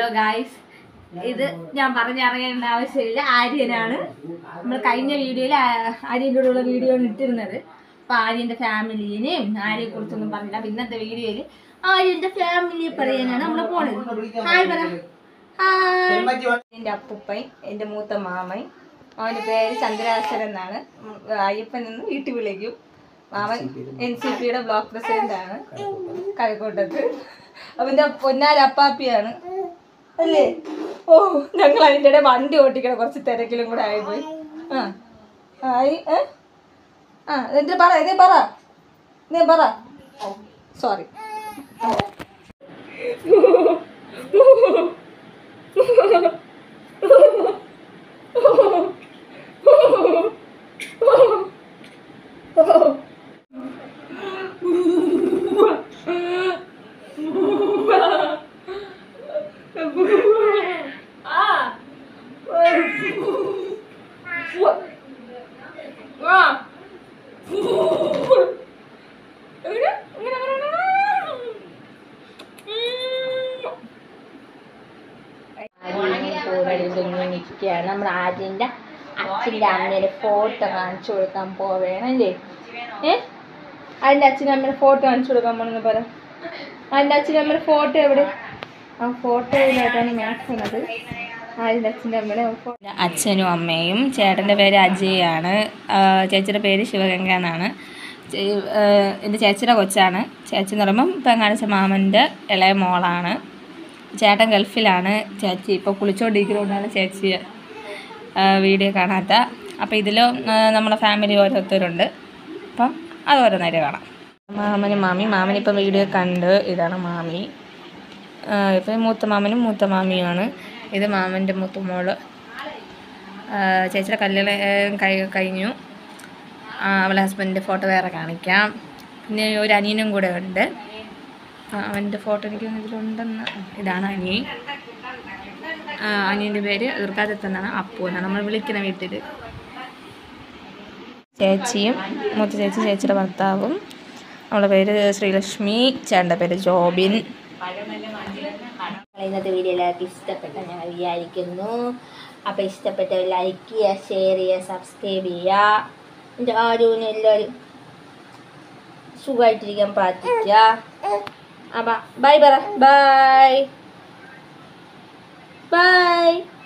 hello guys ഇത് ഞാൻ പറഞ്ഞറിയേണ്ട ആവശ്യമില്ല ആര്യനാണ് നമ്മൾ കഴിഞ്ഞ വീഡിയോയിൽ ആര്യൻ്റെ കൂടെയുള്ള വീഡിയോ ആണ് ഇട്ടിരുന്നത് അപ്പൊ ആര്യന്റെ ഫാമിലിനെയും ആര്യയെ കുറിച്ചൊന്നും പറഞ്ഞില്ല അപ്പൊ ഇന്നത്തെ വീഡിയോയിൽ ആര്യന്റെ ഫാമിലിയെ പറയാനാണ് നമ്മൾ പോണത് ഹായ് പറ ഹായ് എൻ്റെ അപ്പൂപ്പൻ എൻ്റെ മൂത്ത മാമൻ അവൻ്റെ പേര് ചന്ദ്രാശരൻ എന്നാണ് ഉം, അയ്യപ്പൻ എന്ന് വീട്ടിൽ വിളിക്കും മാമൻ എൻ സി പിയുടെ ബ്ലോക്ക് പ്രസിഡന്റ് ആണ് കഴക്കൂട്ടത്ത് അവൻ്റെ പൊന്നാര അപ്പാപ്പിയാണ് അല്ലേ ഓ ഞങ്ങൾ അതിൻ്റെ ഇടയിൽ വണ്ടി ഓട്ടിക്കണ കുറച്ച് തിരക്കിലും കൂടെ ആയിപ്പോയി ആ ആയി ഏ ആ എന്നിട്ട് പറ ഇതേ പറ ഇതേ പറ സോറി നിൽക്കുകയാണ് നമ്മൾ ആദ്യൻ്റെ അച്ഛൻ്റെ അമ്മയുടെ ഫോട്ടോ കാണിച്ചു കൊടുക്കാൻ പോവേണല്ലേ ഏ അതിൻ്റെ അച്ഛനും അമ്മയുടെ ഫോട്ടോ കാണിച്ചു കൊടുക്കാൻ പോണെന്ന് പറ അതിൻ്റെ അച്ഛനും അമ്മയുടെ ഫോട്ടോ എവിടെ ആ ഫോട്ടോയിലായിട്ടാണ് നോക്കുന്നത് അതിൻ്റെ അച്ഛൻ്റെ അമ്മയുടെ ഫോട്ടോ അച്ഛനും അമ്മയും ചേട്ടൻ്റെ പേര് അജയാണ് ചേച്ചിയുടെ പേര് ശിവഗംഗ എന്നാണ് ചേ- ആ, എൻ്റെ ചേച്ചിയുടെ കൊച്ചാണ് ചേച്ചി എന്ന് പറയുമ്പം ഇപ്പം കാണിച്ച മാമൻ്റെ ഇളയ മോളാണ് ചേട്ടൻ ഗൾഫിലാണ് ചേച്ചി ഇപ്പോൾ കുളിച്ചുകൊണ്ടിരിക്കുന്നതുകൊണ്ടാണ് ചേച്ചി ആ, വീഡിയോ കാണാത്ത അപ്പോൾ ഇതിലും ആ, നമ്മളെ ഫാമിലി ഓരോരുത്തരുണ്ട് അപ്പം അത് ഓരോന്നേരം കാണാം മാമനും മാമി മാമനിപ്പം വീഡിയോ കണ്ട് ഇതാണ് മാമി ആ, ഇപ്പം മൂത്ത മാമനും മൂത്ത മാമിയുമാണ് ഇത് മാമൻ്റെ മൂത്ത മോള് ആ, ചേച്ചിയുടെ കല്യാണം ഏ, കഴി- കഴിഞ്ഞു ആ, അവളെ ഹസ്ബൻഡിൻ്റെ ഫോട്ടോ വേറെ കാണിക്കാം പിന്നെ ഒരു അനിയനും കൂടെ ഉണ്ട് ആ, അവൻ്റെ ഫോട്ടോ എനിക്ക് ഇതിലുണ്ടെന്ന് ഇതാണ് അനിയൻ ആ, അനിയൻ്റെ പേര് ഈർക്കാദത്ത് എന്നാണ് അപ്പു എന്നാണ് നമ്മൾ വിളിക്കുന്ന വീട്ടിൽ ചേച്ചിയും മൂത്ത ചേച്ചി ചേച്ചിയുടെ ഭർത്താവും അവളുടെ പേര് ശ്രീലക്ഷ്മി ചേട്ടൻ്റെ പേര് ജോബിൻ ഇന്നത്തെ വീഡിയോ എല്ലാവർക്കും ഇഷ്ടപ്പെട്ട ഞാൻ വിചാരിക്കുന്നു അപ്പോൾ ഇഷ്ടപ്പെട്ടവർ ലൈക്ക് ചെയ്യുക ഷെയർ ചെയ്യുക സബ്സ്ക്രൈബ് ചെയ്യുക എൻ്റെ ആരും എല്ലാവരും സുഖമായിട്ടിരിക്കാൻ പ്രാർത്ഥിക്കുക അപ്പം ബൈ പറ ബൈ ബൈ